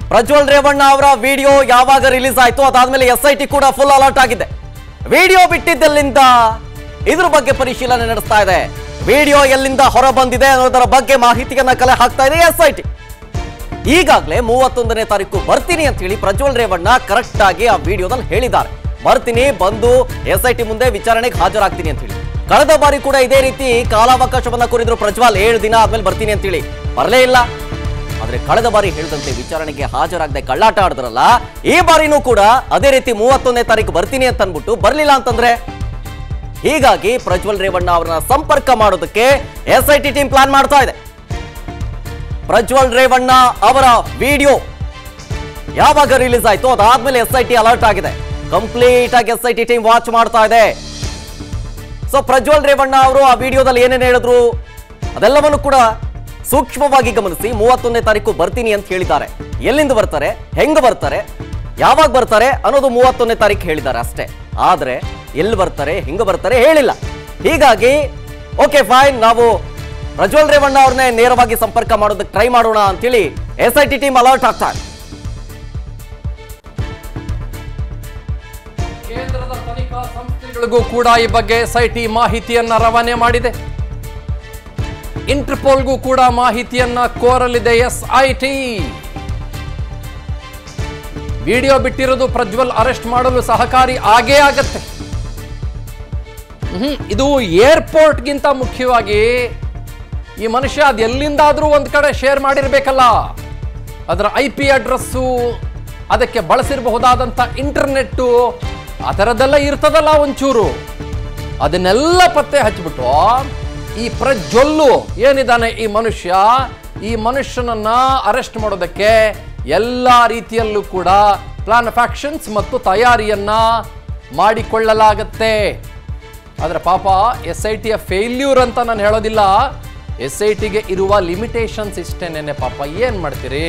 ಪ್ರಜ್ವಲ್ ರೇವಣ್ಣ ಅವರ ವಿಡಿಯೋ ಯಾವಾಗ ರಿಲೀಸ್ ಆಯ್ತು ಅದಾದ್ಮೇಲೆ ಎಸ್ ಐ ಟಿ ಕೂಡ ಫುಲ್ ಅಲರ್ಟ್ ಆಗಿದೆ ವಿಡಿಯೋ ಬಿಟ್ಟಿದ್ದೆಲ್ಲಿಂದ ಇದ್ರ ಬಗ್ಗೆ ಪರಿಶೀಲನೆ ನಡೆಸ್ತಾ ಇದೆ ವಿಡಿಯೋ ಎಲ್ಲಿಂದ ಹೊರ ಬಂದಿದೆ ಅನ್ನೋದರ ಬಗ್ಗೆ ಮಾಹಿತಿಯನ್ನ ಕಲೆ ಹಾಕ್ತಾ ಇದೆ ಎಸ್ ಐ ಟಿ ಈಗಾಗಲೇ ಮೂವತ್ತೊಂದನೇ ತಾರೀಕು ಬರ್ತೀನಿ ಅಂತ ಹೇಳಿ ಪ್ರಜ್ವಲ್ ರೇವಣ್ಣ ಕರೆಕ್ಟ್ ಆಗಿ ಆ ವಿಡಿಯೋದಲ್ಲಿ ಹೇಳಿದ್ದಾರೆ ಬರ್ತೀನಿ ಬಂದು ಎಸ್ ಐ ಟಿ ಮುಂದೆ ವಿಚಾರಣೆಗೆ ಹಾಜರಾಗ್ತೀನಿ ಅಂತ ಹೇಳಿ ಕಳೆದ ಬಾರಿ ಕೂಡ ಇದೇ ರೀತಿ ಕಾಲಾವಕಾಶವನ್ನ ಕೋರಿದ್ರು ಪ್ರಜ್ವಲ್ ಏಳು ದಿನ ಆದ್ಮೇಲೆ ಬರ್ತೀನಿ ಅಂತ ಹೇಳಿ ಬರಲೇ ಇಲ್ಲ ಆದ್ರೆ ಕಳೆದ ಬಾರಿ ಹೇಳಿದಂತೆ ವಿಚಾರಣೆಗೆ ಹಾಜರಾಗದೆ ಕಳ್ಳಾಟ ಆಡಿದ್ರಲ್ಲ ಈ ಬಾರಿನೂ ಕೂಡ ಅದೇ ರೀತಿ ಮೂವತ್ತೊಂದನೇ ತಾರೀಕು ಬರ್ತೀನಿ ಅಂತ ಅನ್ಬಿಟ್ಟು ಬರ್ಲಿಲ್ಲ ಅಂತಂದ್ರೆ ಹೀಗಾಗಿ ಪ್ರಜ್ವಲ್ ರೇವಣ್ಣ ಅವರನ್ನ ಸಂಪರ್ಕ ಮಾಡೋದಕ್ಕೆ S I T team plan ಮಾಡ್ತಾ ಇದೆ ಪ್ರಜ್ವಲ್ ರೇವಣ್ಣ ಅವರ ವಿಡಿಯೋ ಯಾವಾಗ ರಿಲೀಸ್ ಆಯ್ತು ಅದಾದ್ಮೇಲೆ ಎಸ್ ಐ ಟಿ ಅಲರ್ಟ್ ಆಗಿದೆ ಕಂಪ್ಲೀಟ್ ಆಗಿ S I T team watch ಮಾಡ್ತಾ ಇದೆ ಸೊ ಪ್ರಜ್ವಲ್ ರೇವಣ್ಣ ಅವರು ಆ ವಿಡಿಯೋದಲ್ಲಿ ಏನೇನು ಹೇಳಿದ್ರು ಅದೆಲ್ಲವನ್ನು ಕೂಡ ಸೂಕ್ಷ್ಮವಾಗಿ ಗಮನಿಸಿ ಮೂವತ್ತೊಂದನೇ ತಾರೀಕು ಬರ್ತೀನಿ ಅಂತ ಹೇಳಿದ್ದಾರೆ ಎಲ್ಲಿಂದ ಬರ್ತಾರೆ ಹೆಂಗ್ ಬರ್ತಾರೆ ಯಾವಾಗ ಬರ್ತಾರೆ ಅನ್ನೋದು ಮೂವತ್ತೊಂದನೇ ತಾರೀಕು ಹೇಳಿದ್ದಾರೆ ಅಷ್ಟೇ ಆದ್ರೆ ಎಲ್ಲಿ ಬರ್ತಾರೆ ಹೆಂಗ ಬರ್ತಾರೆ ಹೇಳಿಲ್ಲ ಹೀಗಾಗಿ ಓಕೆ ಫೈನ್ ನಾವು ಪ್ರಜ್ವಲ್ ರೇವಣ್ಣ ಅವ್ರನ್ನೇ ನೇರವಾಗಿ ಸಂಪರ್ಕ ಮಾಡೋದಕ್ಕೆ ಟ್ರೈ ಮಾಡೋಣ ಅಂತೇಳಿ S I T team alert ಆಗ್ತಾರೆ ಕೇಂದ್ರದ ತನಿಖಾ ಸಂಸ್ಥೆಗಳಿಗೂ ಕೂಡ ಈ ಬಗ್ಗೆ ಎಸ್ಐಟಿ ಮಾಹಿತಿಯನ್ನ ರವಾನೆ ಮಾಡಿದೆ ಇಂಟರ್ಪೋಲ್ಗೂ ಕೂಡ ಮಾಹಿತಿಯನ್ನ ಕೋರಲಿದೆ ಎಸ್ಐಟಿ ವಿಡಿಯೋ ಬಿಟ್ಟಿರೋದು ಪ್ರಜ್ವಲ್ ಅರೆಸ್ಟ್ ಮಾಡಲು ಸಹಕಾರಿ ಆಗೇ ಆಗತ್ತೆ ಹ್ಮ್ ಇದು ಏರ್ಪೋರ್ಟ್ಗಿಂತ ಮುಖ್ಯವಾಗಿ ಈ ಮನುಷ್ಯ ಅದು ಎಲ್ಲಿಂದಾದ್ರೂ ಒಂದ್ ಕಡೆ ಶೇರ್ ಮಾಡಿರ್ಬೇಕಲ್ಲ ಅದರ ಐ ಪಿ ಅಡ್ರೆಸ್ಸು ಅದಕ್ಕೆ ಬಳಸಿರಬಹುದಾದಂಥ ಇಂಟರ್ನೆಟ್ಟು ಆ ಥರದ್ದೆಲ್ಲ ಇರ್ತದಲ್ಲ ಒಂಚೂರು ಅದನ್ನೆಲ್ಲ ಪತ್ತೆ ಹಚ್ಬಿಟ್ಟು ಈ ಪ್ರಜ್ವಲ್ಲು ಏನಿದ್ದಾನೆ ಈ ಮನುಷ್ಯ ಈ ಮನುಷ್ಯನನ್ನ ಅರೆಸ್ಟ್ ಮಾಡೋದಕ್ಕೆ ಎಲ್ಲ ರೀತಿಯಲ್ಲೂ ಕೂಡ ಪ್ಲಾನ್ ಆಫ್ ಆಕ್ಷನ್ಸ್ ಮತ್ತು ತಯಾರಿಯನ್ನ ಮಾಡಿಕೊಳ್ಳಲಾಗತ್ತೆ ಆದರೆ ಪಾಪ ಎಸ್ ಐ ಟಿಯ ಫೇಲ್ಯೂರ್ ಅಂತ ನಾನು ಹೇಳೋದಿಲ್ಲ ಎಸ್ ಐ ಟಿಗೆ ಇರುವ ಲಿಮಿಟೇಷನ್ಸ್ ಇಷ್ಟೇನೇನೆ ಪಾಪ ಏನು ಮಾಡ್ತೀರಿ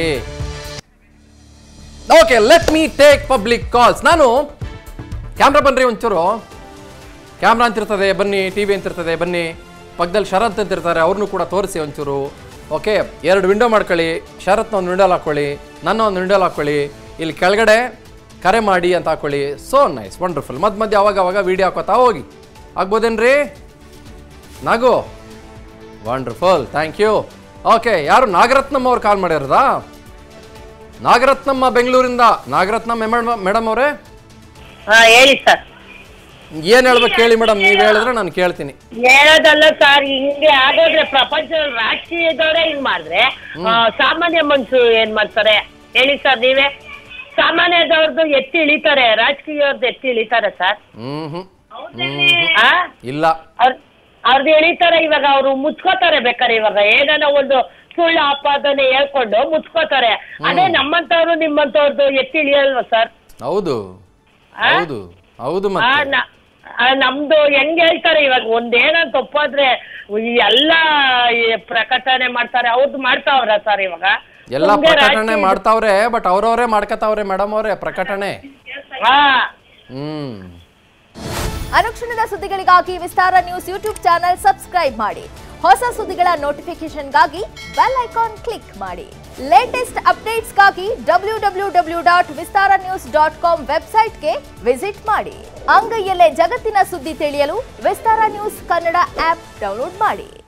okay let me take public calls ನಾನು ಕ್ಯಾಮ್ರಾ ಬನ್ರಿ ಒಂಚೂರು ಕ್ಯಾಮ್ರಾ ಅಂತಿರ್ತದೆ ಬನ್ನಿ ಟಿ ವಿ ಅಂತಿರ್ತದೆ ಬನ್ನಿ ಪಕ್ಕದಲ್ಲಿ ಶರತ್ ಅಂತಿರ್ತಾರೆ ಅವ್ರನ್ನೂ ಕೂಡ ತೋರಿಸಿ ಒಂಚೂರು ಓಕೆ ಎರಡು ವಿಂಡೋ ಮಾಡ್ಕೊಳ್ಳಿ ಶರತ್ನ ಒಂದು ವಿಂಡೋಲ್ ಹಾಕೊಳ್ಳಿ ನನ್ನ ಒಂದು ವಿಂಡೋಲ್ ಹಾಕೊಳ್ಳಿ ಇಲ್ಲಿ ಕೆಳಗಡೆ ಕರೆ ಮಾಡಿ ಅಂತ ಹಾಕೊಳ್ಳಿ ಸೋ ನೈಸ್ ವಂಡರ್ಫುಲ್ ಮಧ್ಯ ಮಧ್ಯೆ ಅವಾಗ ಅವಾಗ ವಿಡಿಯೋ ಹಾಕೋತಾ ಹೋಗಿ ಆಗ್ಬೋದೇನ್ರಿ Nagu wonderful thank you okay ಯಾರು ನಾಗರತ್ನಮ್ ಅವ್ರು ಕಾಲ್ ಮಾಡಿರೋದಾ ನಾಗರತ್ನಮ್ಮ ಬೆಂಗಳೂರಿಂದ ನಾಗರತ್ನಮ್ ಮೇಡಮ್ ಅವರೇ ಹಾ ಹೇಳಿ ಸರ್ ಏನ್ ಹೇಳ್ಬೇಕು ಹೇಳಿ ಮೇಡಮ್ ನೀವ್ ಹೇಳಿದ್ರೆ ನಾನು ಕೇಳ್ತೀನಿ ಹೇಳೋದಲ್ಲ ಸರ್ ಹಿಂಗೆ ಆಗೋದ್ರೆ ಪ್ರಪಂಚದ ರಾಜಕೀಯದವರೇ ಹಿಂಗ್ ಮಾಡಿದ್ರೆ ಆ, ಸಾಮಾನ್ಯ ಮನ್ಸು ಏನ್ ಮಾಡ್ತಾರೆ ಹೇಳಿ ಸರ್ ನೀವೇ ಸಾಮಾನ್ಯದವ್ರದ್ದು ಎತ್ತಿ ಇಳಿತಾರೆ ರಾಜಕೀಯವ್ರದ್ದು ಎತ್ತಿ ಇಳಿತಾರೆ ಸರ್ ಹ್ಮ್ ಹ್ಮ್ ಆ ಇಲ್ಲ ಅವ್ರ ಅವ್ರದ್ದು ಎಳಿತಾರೆ ಇವಾಗ ಅವ್ರು ಮುಚ್ಕೋತಾರೆ ಬೇಕಾರೆ ಇವಾಗ ಏನಾನ ಒಂದು ಸುಳ್ಳು ಆಪಾದನೆ ಹೇಳ್ಕೊಂಡು ಮುಚ್ಕೋತಾರೆ ಅದೇ ನಮ್ಮಂತವ್ರು ನಿಮ್ಮಂತವ್ರದ್ದು ಎತ್ತಿ ಇಳಿಯಲ್ವಾ ಸರ್ ಹೌದು ಆ? ಹೌದು ಹೌದು ಆ, ಮತ್ತೆ ನ- ಆ, ನಮ್ದು ಹೆಂಗ್ ಹೇಳ್ತಾರೆ ಇವಾಗ ಒಂದೇನಂತ ತಪ್ಪಾದ್ರೆ ಈ ಎಲ್ಲ ಈ ಪ್ರಕಟಣೆ ಮಾಡ್ತಾರೆ ಅವ್ರದ್ದು ಮಾಡ್ತಾವ್ರ ಸರ್ ಇವಾಗ ಎಲ್ಲ ಸುಮ್ನೆ ಪ್ರಕಟಣೆ ರಾಜಕೀಯ- ಮಾಡ್ತಾವ್ರೆ ಬಟ್ ಅವ್ರವ್ರೇ ಮಾಡ್ಕತಾವ್ರೆ ಮೇಡಮ್ ಅವರೇ ಪ್ರಕಟಣೆ ಹಾ ಹ್ಮ್ ಅನುಕ್ಷಣದ ಸುದ್ದಿಗಳಿಗಾಗಿ Vistara news YouTube channel subscribe ಮಾಡಿ ಹೊಸ ಸುದ್ದಿಗಳ ನೋಟಿಫಿಕೇಶನ್ಗಾಗಿ ಬೆಲ್ ಐಕಾನ್ ಕ್ಲಿಕ್ ಮಾಡಿ ಲೇಟೆಸ್ಟ್ ಅಪ್ಡೇಟ್ಸ್ಗಾಗಿ W W W dot Vistara news dot com ವೆಬ್ಸೈಟ್ಗೆ ವಿಸಿಟ್ ಮಾಡಿ ಅಂಗೈಯಲ್ಲೇ ಜಗತ್ತಿನ ಸುದ್ದಿ ತಿಳಿಯಲು Vistara news Kannada app download ಮಾಡಿ